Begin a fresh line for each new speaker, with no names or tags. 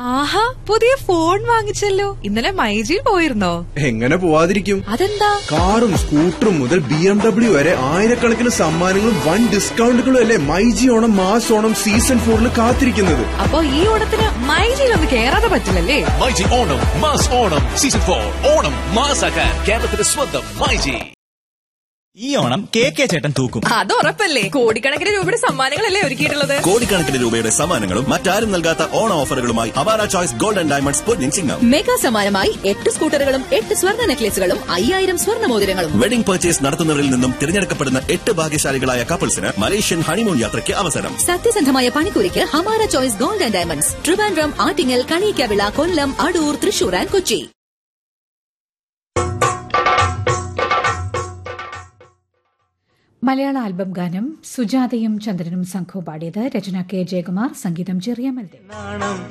ആഹാ പുതിയ ഫോൺ വാങ്ങിച്ചല്ലോ ഇന്നലെ മൈജിയിൽ പോയിരുന്നോ
എങ്ങനെ പോവാതിരിക്കും
അതെന്താ
കാറും സ്കൂട്ടറും മുതൽ ബി എം ഡബ്ല്യു വരെ ആയിരക്കണക്കിന് സമ്മാനങ്ങളും വൻ ഡിസ്കൗണ്ടുകളും അല്ലേ myG Onam mass Onam season ഫോറിൽ കാത്തിരിക്കുന്നത്
അപ്പൊ ഈ ഓണത്തിന് മൈജിയിൽ ഒന്ന് കേറാതെ പറ്റില്ലല്ലേ
myG Onam mass Onam season four Onam മാസാക്കാൻ കേരളത്തിന്റെ സ്വന്തം മൈജി
ഈ ഓണം കെ കെ ചേട്ടൻ തൂക്കും
അത് ഉറപ്പല്ലേ കോടിക്കണക്കിന് രൂപയുടെ സമ്മാനങ്ങളല്ലേ ഒരുക്കിയിട്ടുള്ളത്
കോടിക്കണക്കിന് രൂപയുടെ സമ്മാനങ്ങളും മറ്റാരും നൽകാത്ത ഓണ ഓഫറുകളുമായി അവാര ചോയ്സ് ഗോൾഡ് ആൻഡ് ഡയമണ്ട്സ് പൊന്നിൻ ചിങ്ങം
മെഗാ സമ്മാനമായി എട്ട് സ്കൂട്ടറുകളും എട്ട് സ്വർണ്ണ നെക്ലേസുകളും അയ്യായിരം സ്വർണ്ണ മോതിരങ്ങളും
വെഡിംഗ് പർച്ചേസ് നടത്തുന്നവരിൽ നിന്നും തിരഞ്ഞെടുക്കപ്പെടുന്ന എട്ട് ഭാഗ്യശാലികളായ കപ്പിൾസിന് മലേഷ്യൻ ഹണിമൂൺ യാത്രയ്ക്ക് അവസരം
സത്യസന്ധമായ പണിക്കൂലിക്ക് Hamara choice gold and diamonds Trivandrum Attingal Kaniyikkavila Kollam Adoor Thrissur and Kochi
മലയാള ആൽബം ഗാനം സുജാതയും ചന്ദ്രനും സംഘവും പാടിയത് രചന കെ ജയകുമാർ സംഗീതം ചെറിയ മൽദേവ്
നാണം